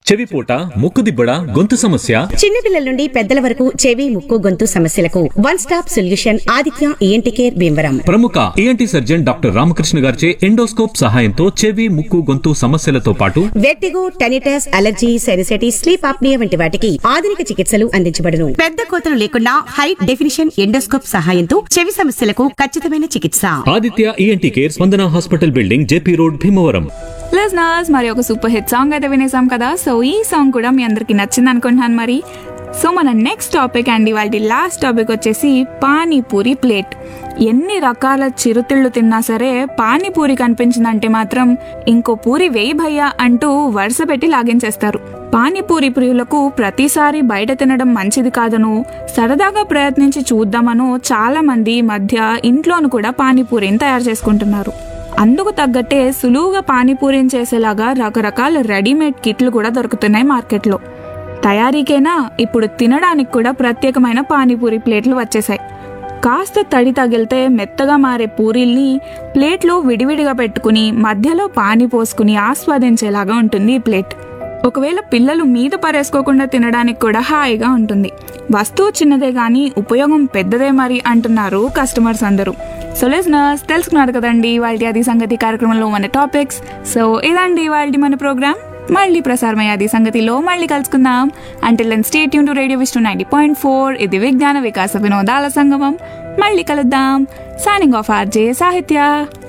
చెవిపోట ముక్కుదిబ్బడ గొంతు సమస్య చిన్నపిల్లల నుండి పెద్దల వరకు చెవి ముక్కు గొంతు సమస్యలకు one stop solution Aditya ENT care Bhimavaram ప్రముఖ ఏఎన్టీ సర్జన్ డాక్టర్ రామకృష్ణ గారిచే ఎండోస్కోప్ సహాయంతో చెవి ముక్కు గొంతు సమస్యలతో పాటు vertigo tinnitus allergy sinusitis sleep apnoea వంటి వాటికి ఆధునిక చికిత్సలు అందించబడును పెద్ద కోతలు లేకుండా హై డెఫినిషన్ ఎండోస్కోప్ సహాయంతో చెవి సమస్యలకు ఖచ్చితమైన చికిత్స Aditya ENT care Spandana hospital building JP road Bhimavaram listeners మరి ఒక సూపర్ హిట్ సాంగ్ అయితే వినేసాం కదా సో ఈ సాంగ్ కూడా మీ అందరికి నచ్చింది అనుకుంటున్నాను మరి సో మన నెక్స్ట్ టాపిక్ అండి వాళ్ళ లాస్ట్ టాపిక్ వచ్చేసి పానీపూరి ప్లేట్ ఎన్ని రకాల చిరుతిళ్ళు తిన్నా సరే పానీపూరి కనిపించిందంటే మాత్రం ఇంకో పూరి వేయి భయ్యా అంటూ వరుస పెట్టి లాగించేస్తారు పానీపూరి ప్రియులకు ప్రతిసారి బయట తినడం మంచిది కాదను సరదాగా ప్రయత్నించి చూద్దామను చాలా మంది ఈ మధ్య ఇంట్లోను కూడా పానీపూరిని తయారు చేసుకుంటున్నారు అందుకు తగ్గట్టే సులువుగా పానీపూరిని చేసేలాగా రకరకాల రెడీమేడ్ కిట్లు కూడా దొరుకుతున్నాయి మార్కెట్లో తయారీకైనా ఇప్పుడు తినడానికి కూడా ప్రత్యేకమైన పానీపూరి ప్లేట్లు వచ్చేసాయి కాస్త తడి తగిలితే మెత్తగా మారే పూరీల్ని ప్లేట్లో విడివిడిగా పెట్టుకుని మధ్యలో పానీ పోసుకుని ఆస్వాదించేలాగా ఉంటుంది ఈ ప్లేట్ ఒకవేళ పిల్లలు మీద పరేసుకోకుండా తినడానికి కూడా హాయిగా ఉంటుంది వస్తువు చిన్నదే కానీ ఉపయోగం పెద్దదే మరి అంటున్నారు కస్టమర్స్ అందరూ సో లెస్నర్స్ తెలుసుకున్నారు కదండి వాళ్ళ అది సంగతి కార్యక్రమంలో మన టాపిక్స్ సో ఇదండి వాళ్ళ మన ప్రోగ్రామ్ మళ్ళీ ప్రసారమయ్యే అది సంగతిలో మళ్ళీ కలుసుకుందాం అంటే లెన్ స్టేట్ యూన్ to radio Vishnu ninety point four ఇది విజ్ఞాన వికాస వినోదాల సంగమం మళ్ళీ కలుద్దాం సైనింగ్ ఆఫ్ ఆర్జే సాహిత్య